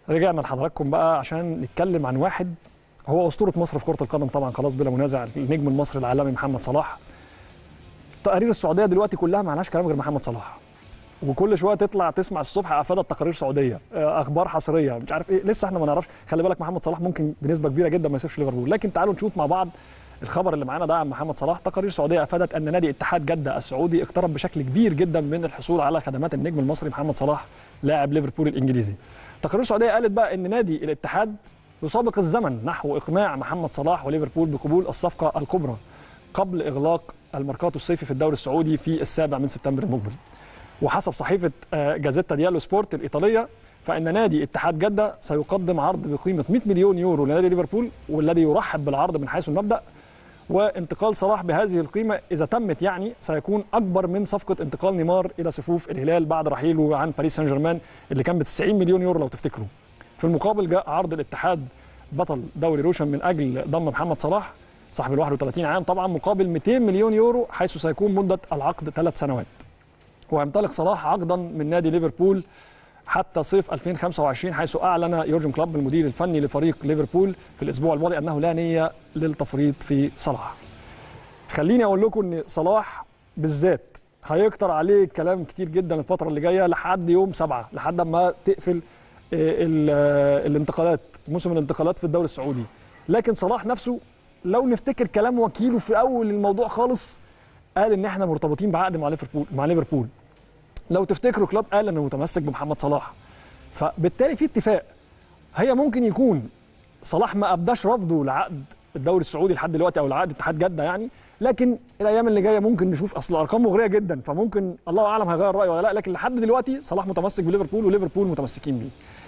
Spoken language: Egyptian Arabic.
رجعنا لحضراتكم بقى عشان نتكلم عن واحد هو اسطوره مصر في كره القدم طبعا خلاص بلا منازع النجم المصري العالمي محمد صلاح تقارير السعوديه دلوقتي كلها ما لهاش كلام غير محمد صلاح وكل شويه تطلع تسمع الصبح افادت تقارير سعوديه آه، اخبار حصريه مش عارف ايه لسه احنا ما نعرفش خلي بالك محمد صلاح ممكن بنسبه كبيره جدا ما يسيبش ليفربول لكن تعالوا نشوف مع بعض الخبر اللي معانا ده عن محمد صلاح تقارير سعوديه افادت ان نادي اتحاد جده السعودي اقترب بشكل كبير جدا من الحصول على خدمات النجم المصري محمد صلاح لاعب ليفربول الانجليزي تقارير سعوديه قالت بقى ان نادي الاتحاد يسابق الزمن نحو اقناع محمد صلاح وليفربول بقبول الصفقه الكبرى قبل اغلاق الميركاتو الصيفي في الدوري السعودي في السابع من سبتمبر المقبل وحسب صحيفه آه، جازيتا ديالو سبورت الايطاليه فان نادي اتحاد جده سيقدم عرض بقيمه 100 مليون يورو لنادي ليفربول والذي يرحب بالعرض من حيث المبدا وانتقال صلاح بهذه القيمه اذا تمت يعني سيكون اكبر من صفقه انتقال نيمار الى صفوف الهلال بعد رحيله عن باريس سان جيرمان اللي كان ب 90 مليون يورو لو تفتكروا. في المقابل جاء عرض الاتحاد بطل دوري روشن من اجل ضم محمد صلاح صاحب ال 31 عام طبعا مقابل 200 مليون يورو حيث سيكون مده العقد ثلاث سنوات. ويمتلك صلاح عقدا من نادي ليفربول حتى صيف 2025 حيث اعلن يورجن كلوب المدير الفني لفريق ليفربول في الاسبوع الماضي انه لا نيه للتفريط في صلاح. خليني اقول لكم ان صلاح بالذات هيكتر عليه كلام كتير جدا الفتره اللي جايه لحد يوم سبعة لحد ما تقفل آه، ال- آه، الانتقالات موسم الانتقالات في الدوري السعودي لكن صلاح نفسه لو نفتكر كلام وكيله في اول الموضوع خالص قال ان احنا مرتبطين بعقد مع ليفربول مع ليفربول لو تفتكروا كلوب قال انه متمسك بمحمد صلاح فبالتالي في اتفاق هي ممكن يكون صلاح ما ابداش رفضه لعقد الدوري السعودي لحد دلوقتي او لعقد اتحاد جده يعني لكن الايام اللي جايه ممكن نشوف اصل الارقام مغريه جدا فممكن الله اعلم هيغير رايه ولا لا لكن لحد دلوقتي صلاح متمسك بليفربول وليفربول متمسكين بيه